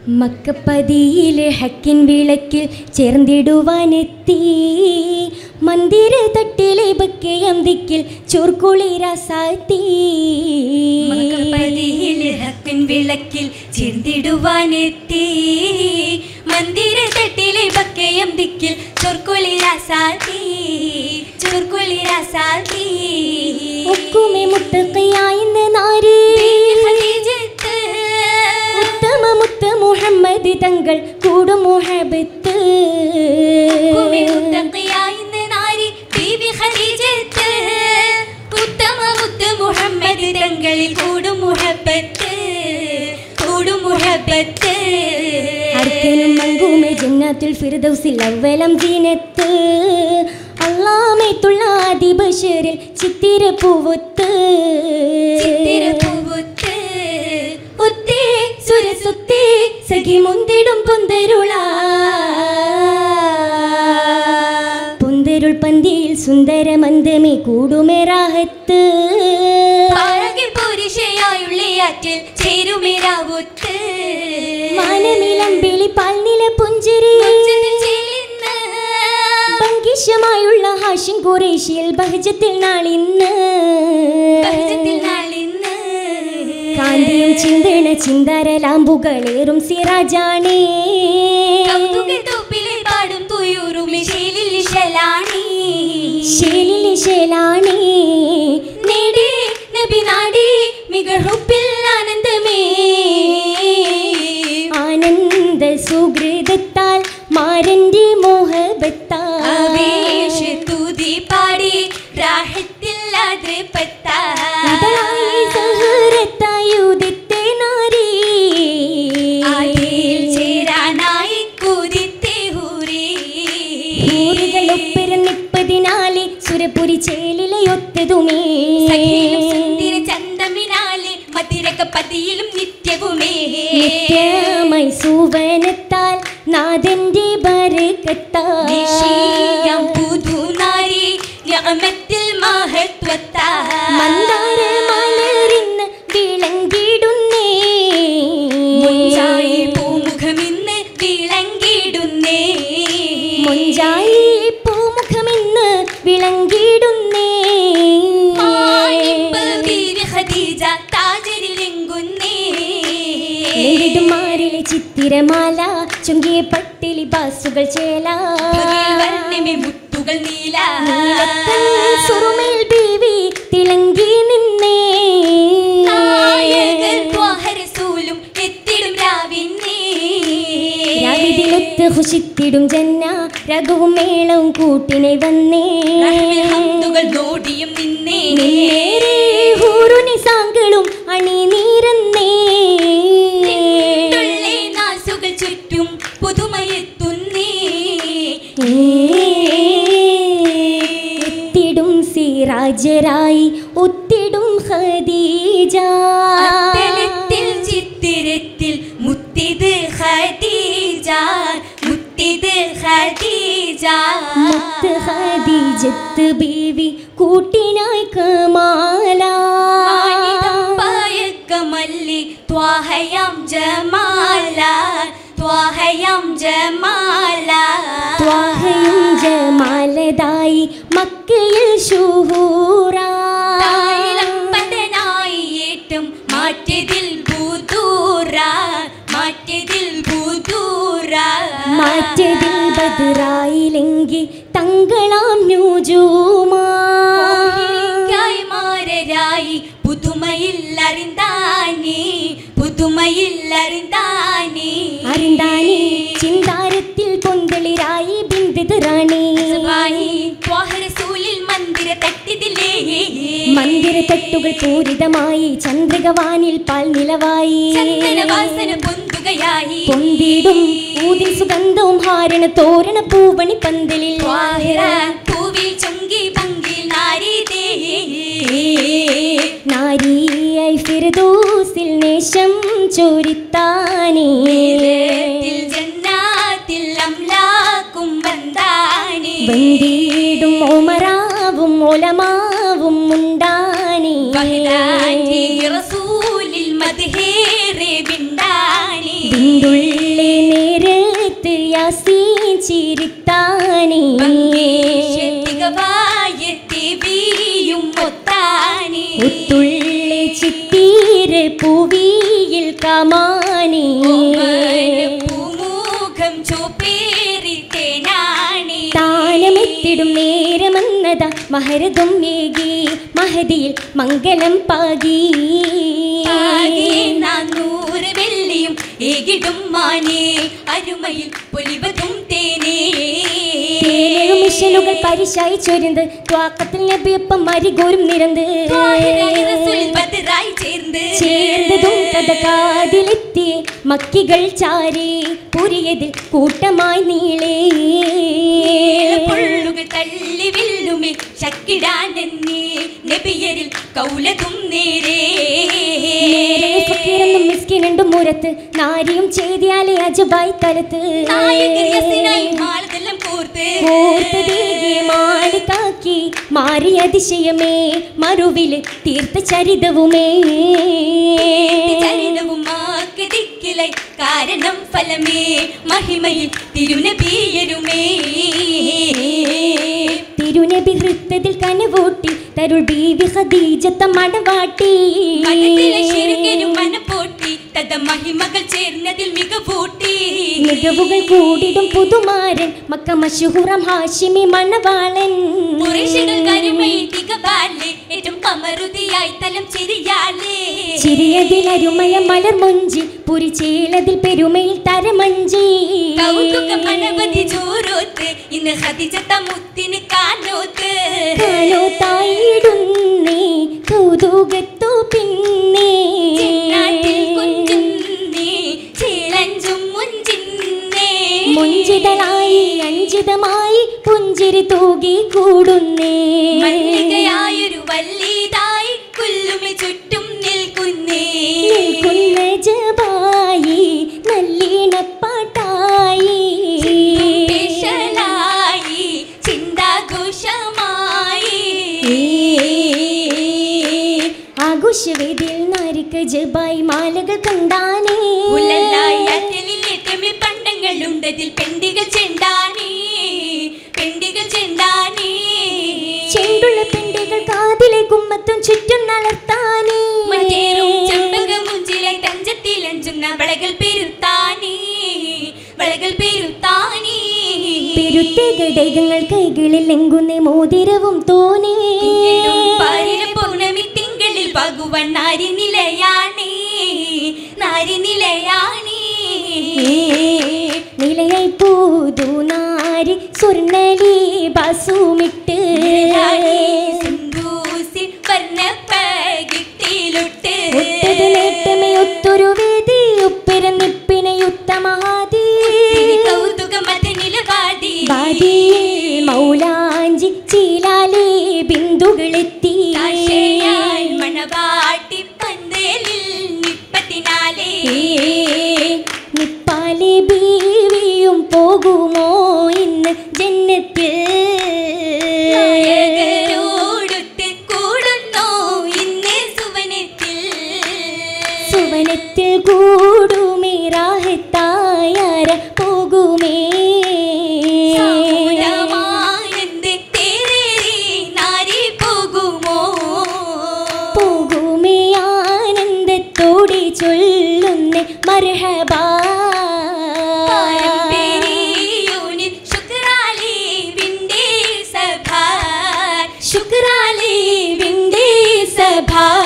മക്കപ്പതിയിലെ ഹക്കിൻ വിളക്കിൽ ചേർന്നിടുവാനെത്തി മന്ദിര തട്ടിലെ ബക്കയം ദിക്കിൽ ചൂർക്കുളിരാസാത്തി മകപ്പതിയിലെ ഹക്കിൻ വിളക്കിൽ ചിന്തിടുവാനെത്തി മന്ദിര തട്ടിലെ ബക്കയം ദിക്കിൽ ചൊർക്കുളിരാസാത്തി ചൊർക്കുളിരാസാത്തി ഒക്കുമെ മുത്തക്കയായെന്ന് നാരി ഖദീജത്ത് ഉത്തമ മുത്ത മുഹമ്മദ് തങ്ങൾ കൂടും മുഹബത്ത് കുമി മുത്തഖിയായിന്ന് നാരി ബീബി ഖദീജത്ത് ഉത്തമ മുത്ത് മുഹമ്മദ് തങ്ങളിൽ കൂടും മുഹബത്ത് കൂടും മുഹബത്ത് അർക്കനും മങ്കൂമെ ജന്നാത്തുൽ ഫിർദൗസിൽ അവലം ജീനത്ത് അള്ളാമെ തുള്ളാതി ബഷറിൽ ചിത്തിര പൂവൊത്ത് ചിത്തിരപ്പൂവുത്ത് ഒത്തേ സുരസുത്തേ സഖി മുന്തിടും പൊന്തരുള പൊന്തരുൾ പന്തിയിൽ സുന്ദര മന്ദമേ കൂടുമേറാഹത്ത് പാഴകിൽ പുരുഷയായുള്ളിയാറ്റിൽ ചേരുമിരാവുത്ത് മാനമിലമ്പിളി പാൽനില പുഞ്ചിരി മഞ്ചത്തിൽ ചെല്ലുന്ന പങ്കിഷമായുള്ള ഹാഷിം കുറേശിയിൽ ബഹജത്തിൽ നാളിന്ന് ബഹജത്തിൽ നാളിന്ന് കാന്തിയും ചിന്തണ ചിന്താരലാമ്പുകളേറും സിറാജാണേ കൗതുക തോപ്പിലെ പാടും തുയൂറും ശീലിൽ ശലാണി ശേലിലെ ശേലാണേ നേടി നബി നാടി മികഴുപ്പിൽ ആനന്ദമേ ആനന്ദ സുഹൃതത്താൽ മാരന്റെ മോഹബത്താൽ ആവേശ തുതി പാടി രാഹത്തില്ലാതെ ഇതായി സഹറത്തായുദിത്തെ നാരീ. ആദിയിൽ ചേരാനായി കുതിത്തെ ഹൂരി ഊറുകളൊപ്പിറന്നിപ്പതിനാലെ സുരപുരി ചേലിലയൊത്തതുമേ സഖിയിലും സുന്ദര ചന്തമിനാലെ മതിരക പതിയിലും നിത്യവുമേ നിത്യമൈ സുവനത്താൽ നാഥന്റെ ബരക്കത്താൽ നിശീയം പുതുനാരി ഞാമത്തിൽ മഹത്വത്താ മന്ദാര മലരിന്ന് വിളങ്കിടുന്നേ മുഞ്ചായി പൂമുഖമിന്ന് വിളങ്ങിടുന്നേ മുഞ്ചായി പൂമുഖമെന്ന് വിളങ്കിടുന്നേ മാണിപ്പ് ബീവി ഖദീജ താജരിലെങ്കുന്നേ നെടുമാറിലെ ചിത്തിരമാല ചുങ്കിയ പട്ടിലി ബാസുകൾ ചേല ഭഗിൽ വർണ്ണിമെ മുത്തുകൾ നീല നീലക്കൽ സുറുമേൽ ബീവി തിളങ്ങി നിന്നേ നായകൻ ത്വാഹ റസൂലും എത്തിടും രാവിന്നേ രാവിതിലൊത്ത് ഹുഷിത്തിടും ജന്ന രഘുവും മേളവും കൂട്ടിനെ വന്നേ റഹ്മിൽ ഹംദുകൾ നോടിയും നിന്നേ നിന്നേരെ ഹൂറുനി സാങ്കളും അണിനീരന്നേ തുള്ളി നാസുകൾ ചുറ്റും പുതുമയെത്തുന്നേ എത്തിടും സിറാജരായി ഒത്തിടും ഖദീജ അത്തലത്തിൽ ചിത്തിരത്തിൽ മുത്തിത് ഖദീജ മുത്തിത് ഖദീജ മുത്ത് ഖദീജത്ത് ബീവി കൂട്ടിനായി കമാല പായക്കമല്ലി ത്വാഹയം ജമാല ത്വാഹയം ജമാല ത്വാഹയും ജമാലതായി മക്കയിൽ ശൂഹൂറാ തായിലമ്പതനായി ഏറ്റും മാറ്റിയതിൽ ഭൂതൂറ മാറ്റിയതിൽ ഭൂതൂറ മാറ്റതിൽ ബദറായിലെങ്കി തങ്ങളാം ന്യൂജൂമാ മോഹിനിക്കായി മാരരായി പുതുമയിൽ അറിന്താനി പുതുമയിൽ അറിന്താനി അറിന്താനി ചിന്താരത്തിൽ പൊന്തളിരായി ബിന്ദിത് റാണി സുബായി ത്വാഹ റസൂലിൽ മന്ദിര തട്ടിതിലേ മന്ദിര തട്ടുകൾ പൂരിതമായി ചന്ദ്രികവാനിൽ പാൽ നിലവായി ചന്ദനവാസന പൊന്തുകയായി പൊന്തിടും ഊതിൽ സുഗന്ധവും ഹാരണ തോരണ പൂവണി പന്തലിൽ ത്വാഹിറ പൂവിൽ ചൊങ്കി പങ്കിൽ നാരീതേ നാരിയായി ഫിർദൂസിൽ നേശം ചോരിത്താനേ നേരത്തിൽ ജന്നാത്തിൽ അംലാക്കും വന്താനി വന്തിടും ഒമറാവും ഒലമാവും ഉണ്ടാനേ വഹദാനി റസൂലിൽ മദ്ഹേറെ ബിണ്ടാനി ബിന്ദുള്ള ചിരിത്താനേ തികവായെത്തി വീയും ഒത്താനി ഒത്തുള്ളി ചിത്തീര് പൂവിയിൽ കമാനേ പൂമുഖം ചോപ്പേറി തേനാണി താനമെത്തിടും നേരമെന്നത മഹരതും ഏകി മഹതിയിൽ മംഗലം പാകി ആകെ നാനൂറ് വെള്ളിയും ഏകിടും മാനേ അരുമയിൽ പൊലിവതും തേനേ തേനേഴു മിഷനുകൾ പരിശായി ചൊരിന്ത് ത്വാക്കത്തിൽ നബിയൊപ്പം മരികോരും നിരന്ത് ത്വാഹിറായി റസൂൽ ബദറായി ചേർന്ന് ചേർന്നതും കഥ കാതിലെത്തി മക്കികൾ ചാരി പുരിയതിൽ കൂട്ടമായി നീളേ പൊള്ളുകൾ തള്ളി വില്ലുമിൽ ശക്കിടാനെന്നേ നബിയരിൽ കൗലതും നേരേ ഫക്കീറെന്നും മിസ്കിനുണ്ടും മുരത്ത് നാരിയും ചെയ്തിയാലേ അജബായി തലത്ത് നായകർ യസിനായി മാലതെല്ലാം കോർത്ത് കോർത്തതേകെ മാളികാക്കി മാറിയ അതിശയമേ മറുവില് തീർത്ത ചരിതവുമേ ചരിതവും മാക്ക് ദിക്കിലായി കാരണം ഫലമേ മഹിമയിൽ തിരുനബിയരുമേ തിരുനബി ഹൃത്തതിൽ കനവൂട്ടി തരുൾ ബീവി ഖദീജത്ത മടവാട്ടി മതത്തിലെ ശിരുകരും മനപ്പോട്ടി തത മഹിമകൾ ചേർന്നതിൽ മികവൂട്ടി മികവുകൾ കൂടിടും പുതുമാരൻ മക്ക മഷുഹുറം ഹാഷിമി മണവാളൻ കുറേശ്ശികൾ കരുമൈ തികവാലേ ഏറ്റവും കമറുതിയായി തലം ചിരിയാലേ ചിരിയതിലരുമയ മലർ മൊഞ്ചി പുരിച്ചേലതിൽ പെരുമയിൽ തരമഞ്ചി കൗതുക മനവധി ജോരോത്ത് ഇന്ന് ഹതിജത്ത മുത്തിന് കാനോത്ത് കാനോ തായിടുന്നേ കൗതുകത്തു പിന്നേ ചിന്നാട്ടിൽ കുഞ്ചുന്നേ ചേലഞ്ചും മുഞ്ചിന്നേ മുഞ്ചിതളായി അഞ്ചിതമായി പുഞ്ചിരി തൂകി കൂടുന്നേ മല്ലികയായൊരു വല്ലിതായി കുല്ലുമി ചുറ്റും നിൽക്കുന്നേ നിൽക്കുന്ന ജബായി നല്ലീണപ്പാട്ടായി പേശലായി ചിന്താഘോഷമായി ആഘോഷവേദിയിൽ നാരിക്ക് ജബായി മാലകൾ കണ്ടാനേ ഉലലായ തെളിലേറ്റമിൽ പണ്ടങ്ങളുണ്ടതിൽ പെണ്ടികൾ ചെണ്ടാനേ പെണ്ടികൾ ചെണ്ടാനേ ചെണ്ടുള്ള പെണ്ടികൾ കാതിലെ കുമ്മത്തും ചുറ്റും നടത്താനേ മറ്റേറും ചെമ്പകമുഞ്ചിലെ തഞ്ചത്തിലഞ്ചുന്ന വളകൾ പെരുത്താനേ വളകൾ പെരുത്താനേ പെരുത്തെ ഘടകങ്ങൾ കൈകളിൽ ലെങ്കുന്നേ മോതിരവും തോനേ തിങ്ങിടും പാരിലെ പൗർണമി തിങ്കളിൽ പകുവൻ നാരി നിലയാണേ നാരി നിലയാണേ നിലയായി പൂതു നാരി സ്വർണ്ണലി ബസുമിട്ട് സിന്ദൂസിൽ വർണ്ണപ്പകിട്ടിലൊട്ട് ഒത്തത് നേട്ടമേ ഒത്തൊരു വേദി ഉപ്പിരന്നിപ്പിനെ യുത്തമഹാദി കൗതുകം അത് നിലവാടി ബാദിയിൽ മൗലാഞ്ചി ചീലാലേ ബിന്ദുകളെത്തി കാശയാൽ മണവാട്ടി പന്തലിൽ നിപ്പത്തിനാലേ നിപ്പാലെ ബീവിയും പോകുമോ ഇന്ന് ജന്നത്തിൽ നായകരോടൊത്ത് കൂടുന്നോ ഇന്ന് സുവനത്തിൽ സുവനത്തിൽ കൂടുമേ റാഹത്തായാര പോകുമേ സൗരമാനന്ദ തേരേറി നാരി പോകുമോ പോകുമേ ആനന്ദത്തോടെ ചൊല്ലുന്ന മർഹബാ പാരമ്പര്യോനിൽ ശുക്രാലി വിണ്ടേ സഭ ശുക്രാലി വിണ്ടേ സഭ